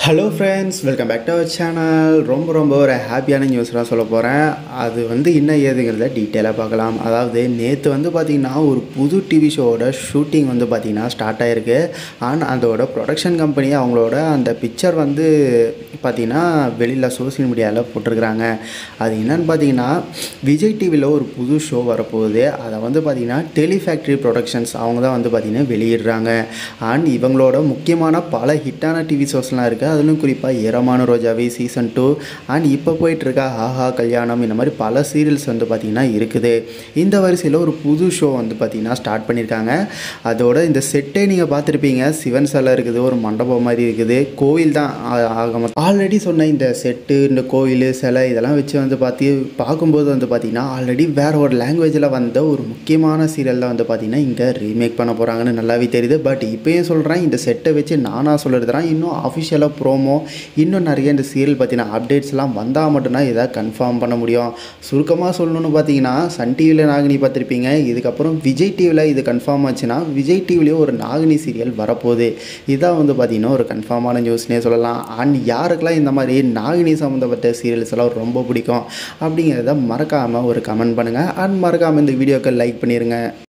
hello friends welcome back to our channel ரொம்ப ரொம்ப ஒரு ஹாப்பியான நியூஸ்லாம் சொல்ல போகிறேன் அது வந்து என்ன ஏதுங்கிறத டீட்டெயிலாக பார்க்கலாம் அதாவது நேற்று வந்து பார்த்திங்கன்னா ஒரு புது டிவி ஷோவோட ஷூட்டிங் வந்து பார்த்திங்கன்னா ஸ்டார்ட் ஆகிருக்கு அண்ட் அதோட ப்ரொடக்ஷன் கம்பெனி அவங்களோட அந்த பிக்சர் வந்து பார்த்திங்கன்னா வெளியில் சோஷியல் மீடியாவில் போட்டிருக்கிறாங்க அது என்னன்னு பார்த்தீங்கன்னா விஜய் டிவியில் ஒரு புது ஷோ வரப்போகுது அதை வந்து பார்த்திங்கன்னா டெலிஃபேக்ட்ரி ப்ரொடக்ஷன்ஸ் அவங்க தான் வந்து பார்த்திங்கன்னா வெளியிடுறாங்க அண்ட் இவங்களோட முக்கியமான பல ஹிட்டான டிவி ஷோஸ்லாம் இருக்குது அதிலும் குறிப்பாக ஏரமான ரோஜாவி சீசன் டூ அண்ட் இப்போ போயிட்டுருக்க ஆஹா கல்யாணம் இந்த மாதிரி பல சீரியல்ஸ் வந்து பார்த்திங்கன்னா இருக்குது இந்த வரிசையில் ஒரு புது ஷோ வந்து பார்த்திங்கன்னா ஸ்டார்ட் பண்ணியிருக்காங்க அதோட இந்த செட்டே நீங்கள் பார்த்துருப்பீங்க சிவன் சிலை இருக்குது ஒரு மண்டபம் மாதிரி இருக்குது கோவில் தான் ஆ- ஆக ஆல்ரெடி சொன்ன இந்த செட்டு இந்த கோவில் சிலை இதெல்லாம் வச்சு வந்து பார்த்து பார்க்கும்போது வந்து பார்த்திங்கன்னா ஆல்ரெடி வேறு ஒரு லாங்குவேஜில் வந்த ஒரு முக்கியமான சீரியலில் வந்து பார்த்திங்கன்னா இங்கே ரீமேக் பண்ண போகிறாங்கன்னு நல்லாவே தெரியுது பட் இப்போயும் சொல்கிறேன் இந்த செட்டை வச்சு நானாக சொல்லிடுறேன் இன்னும் அஃபிஷியலாக ப்ரோமோ இன்னும் நிறைய இந்த சீரியல் பற்றின அப்டேட்ஸ்லாம் வந்தால் மட்டும்தான் இதை கன்ஃபார்ம் பண்ண முடியும் சுருக்கமாக சொல்லணும்னு பார்த்தீங்கன்னா சன் டிவியில் நாகினி பார்த்துருப்பீங்க இதுக்கப்புறம் விஜய் டிவியில் இது கன்ஃபார்ம் ஆச்சுன்னா விஜய் டிவிலேயும் ஒரு நாகினி சீரியல் வரப்போகுது இதான் வந்து பார்த்திங்கன்னா ஒரு கன்ஃபார்மான நியூஸ்னே சொல்லலாம் அண்ட் யாருக்கெல்லாம் இந்த மாதிரி நாகினி சம்மந்தப்பட்ட சீரியல்ஸ் எல்லாம் ரொம்ப பிடிக்கும் அப்படிங்கிறத மறக்காமல் ஒரு கமெண்ட் பண்ணுங்கள் அண்ட் மறக்காமல் இந்த வீடியோக்கு லைக் பண்ணிடுங்க